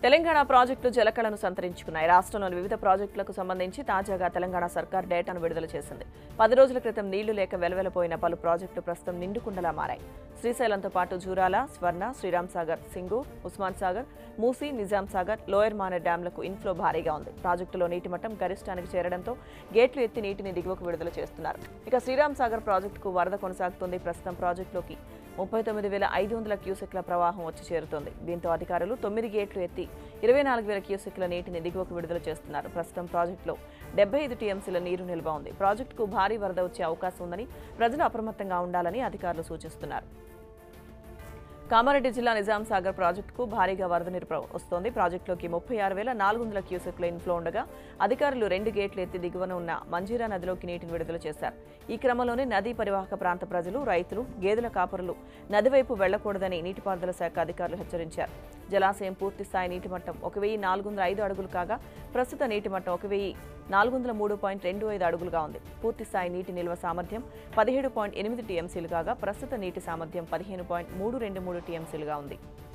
తెలంగాణ ప్రాజెక్టులు జలకళను సంతరించుకున్నాయి రాష్ట్రంలోని వివిధ ప్రాజెక్టులకు సంబంధించి తాజాగా తెలంగాణ సర్కార్ డేటాను విడుదల చేసింది పది రోజుల క్రితం నీళ్లు లేక వెలవెలపోయిన పలు ప్రాజెక్టులు ప్రస్తుతం నిండుకుండలా మారాయి శ్రీశైలంతో పాటు జూరాల స్వర్ణ శ్రీరామ్ సాగర్ సింగు ఉస్మాన్ సాగర్ మూసీ నిజాం సాగర్ లోయర్ మానర్ డ్యాంలకు ఇన్ఫ్లో భారీగా ఉంది ప్రాజెక్టులో నీటి మట్టం గరిష్టానికి చేరడంతో గేట్లు ఎత్తి నీటిని దిగువకు విడుదల చేస్తున్నారు ఇక శ్రీరామ్ సాగర్ ప్రాజెక్టుకు వరద కొనసాగుతుంది ప్రస్తుతం ప్రాజెక్టులోకి ముప్పై తొమ్మిది వేల ఐదు వందల క్యూసెక్ల ప్రవాహం వచ్చి చేరుతోంది దీంతో అధికారులు తొమ్మిది గేట్లు ఎత్తి ఇరవై నాలుగు వేల క్యూసెక్ల నీటిని దిగువకు విడుదల చేస్తున్నారు ప్రస్తుతం ప్రాజెక్టులో డెబ్బై ఐదు టీఎంసీల నీరు నిల్వ ఉంది ప్రాజెక్టుకు భారీ వరద వచ్చే అవకాశం ఉందని ప్రజలు అప్రమత్తంగా ఉండాలని అధికారులు సూచిస్తున్నారు కామారెడ్డి జిల్లా నిజాం సాగర్ ప్రాజెక్టుకు భారీగా వరద నీరు ప్ర- వస్తోంది ప్రాజెక్టులోకి ముప్పై ఆరు వేల నాలుగు వందల క్యూసెక్ల ఇన్ఫ్లో ఉండగా అధికారులు రెండు గేట్లు ఎత్తి దిగువన ఉన్న మంజీరా నదిలోకి నీటిని విడుదల చేశారు ఈ క్రమంలోనే నదీ పరివాహక ప్రాంత ప్రజలు రైతులు గేదెల కాపరులు నది వైపు వెళ్లకూడదని నీటిపారుదల శాఖ అధికారులు హెచ్చరించారు జలాశయం పూర్తి స్థాయి నీటి మట్టం ఒక వెయ్యి నాలుగు వందల ఐదు అడుగులు కాగా ప్రస్తుత నీటి మట్టం ఒక వెయ్యి నాలుగు వందల మూడు పాయింట్ రెండు ఐదు అడుగులుగా ఉంది పూర్తి స్థాయి నీటి నిల్వ సామర్థ్యం పదిహేడు పాయింట్ ఎనిమిది టీఎంసీలు కాగా ప్రస్తుత నీటి సామర్థ్యం పదిహేను పాయింట్ మూడు రెండు మూడు టీఎంసీలుగా ఉంది